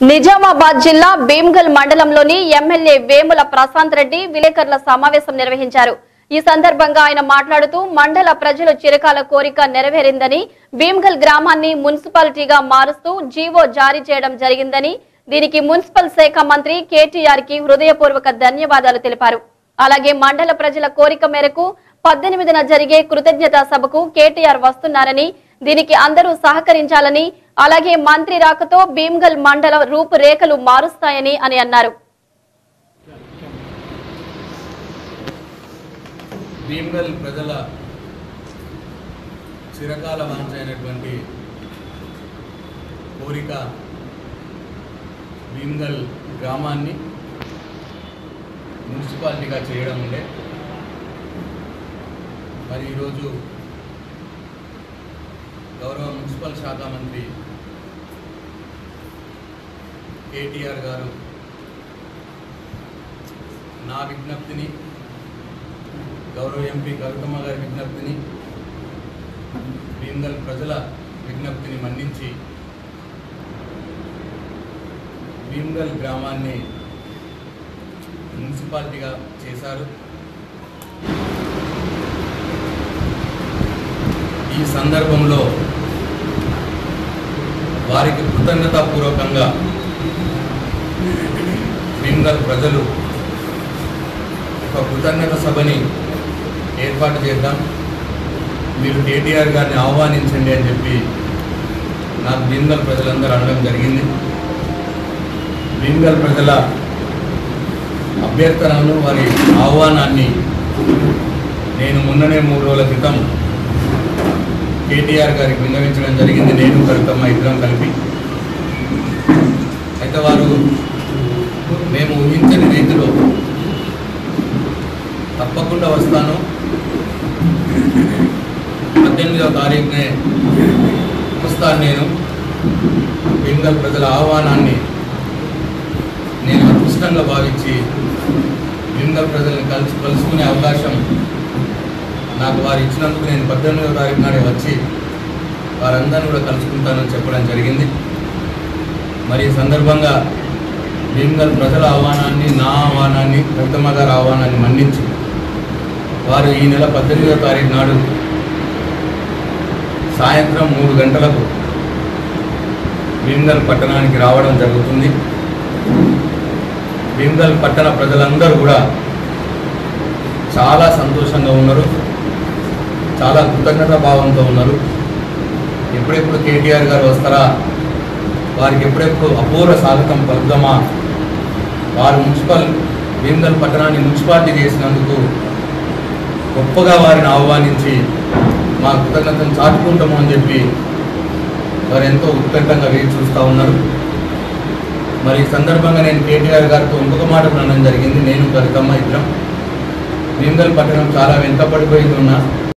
నిజామాబాద్ జిల్లా భీమ్గల్ మండలంలోని ఎమ్మెల్యే వేముల ప్రశాంత్ రెడ్డి విలేకరుల సమావేశం నిర్వహించారు ఈ సందర్భంగా ఆయన మాట్లాడుతూ మండల ప్రజల చిరకాల కోరిక నెరవేరిందని భీమ్గల్ గ్రామాన్ని మున్సిపాలిటీగా మారుస్తూ జీవో జారీ చేయడం జరిగిందని దీనికి మున్సిపల్ శాఖ మంత్రి కేటీఆర్ కి హృదయపూర్వక ధన్యవాదాలు తెలిపారు అలాగే మండల ప్రజల కోరిక మేరకు పద్దెనిమిదిన జరిగే కృతజ్ఞతా సభకు కేటీఆర్ వస్తున్నారని దీనికి అందరూ సహకరించాలని అలాగే మంత్రి రాకతో భీమ్గల్ మండల రూపురేఖలు మారుస్తాయని అని అన్నారు భీమ్గల్ ప్రజల చిరకాల వాంఛ అయినటువంటి కోరిక భీమ్గల్ గ్రామాన్ని మున్సిపాలిటీగా చేయడం ఉండే మరి ఈరోజు గౌరవ మున్సిపల్ శాఖ మంత్రి కేటీఆర్ గారు నా విజ్ఞప్తిని గౌరవ ఎంపీ కవితమ్మ గారి విజ్ఞప్తిని భీమ్గల్ ప్రజల విజ్ఞప్తిని మన్నించి భీమ్గల్ గ్రామాన్ని మున్సిపాలిటీగా చేశారు ఈ సందర్భంలో వారికి కృతజ్ఞతాపూర్వకంగా భీమ్గల్ ప్రజలు ఒక కృతజ్ఞత సభని ఏర్పాటు చేద్దాం మీరు కేటీఆర్ గారిని ఆహ్వానించండి అని చెప్పి నాకు భీమ్గల్ ప్రజలందరూ అనడం జరిగింది భీమ్గల్ ప్రజల అభ్యర్థనను వారి ఆహ్వానాన్ని నేను మొన్ననే మూడు రోజుల క్రితం కేటీఆర్ గారికి విన్నవించడం జరిగింది నేను కవితమ్మ ఇద్దరం కలిపి అయితే వారు మేము ఊహించని రీతిలో తప్పకుండా వస్తాను పద్దెనిమిదవ తారీఖునే వస్తాను నేను బెంగాల్ ప్రజల ఆహ్వానాన్ని నేను అదృష్టంగా భావించి బెంగాల్ ప్రజల్ని కలిసి కలుసుకునే అవకాశం నాకు వారు ఇచ్చినందుకు నేను పద్దెనిమిదవ తారీఖు నాడే వచ్చి వారందరినీ కూడా కలుసుకుంటానని చెప్పడం జరిగింది మరి ఈ సందర్భంగా భీమ్గల్ ప్రజల ఆహ్వానాన్ని నా ఆహ్వానాన్ని కవితమ్మ గారి ఆహ్వానాన్ని మన్నించి వారు ఈ నెల పద్దెనిమిదవ తారీఖు నాడు సాయంత్రం మూడు గంటలకు భీమ్గల్ పట్టణానికి రావడం జరుగుతుంది భీమ్గల్ పట్టణ ప్రజలందరూ కూడా చాలా సంతోషంగా ఉన్నారు చాలా కృతజ్ఞత భావంతో ఉన్నారు ఎప్పుడెప్పుడు కేటీఆర్ గారు వస్తారా వారికి ఎప్పుడెప్పుడు అపూర్వ స్వాగతం పలుకుదామా వారు మున్సిపల్ భీమ్గల్ పట్టణాన్ని మున్సిపాలిటీ చేసినందుకు గొప్పగా వారిని ఆహ్వానించి మా కృతజ్ఞతను చాటుకుంటాము అని చెప్పి వారు ఎంతో ఉత్కంఠంగా వేచి చూస్తూ ఉన్నారు మరి ఈ సందర్భంగా నేను కేటీఆర్ గారితో ఇంకొక మాట అనడం జరిగింది నేను కవితమ్మ ఇద్దరం భీమ్గల్ పట్టణం చాలా వెనుకబడిపోయింది ఉన్నా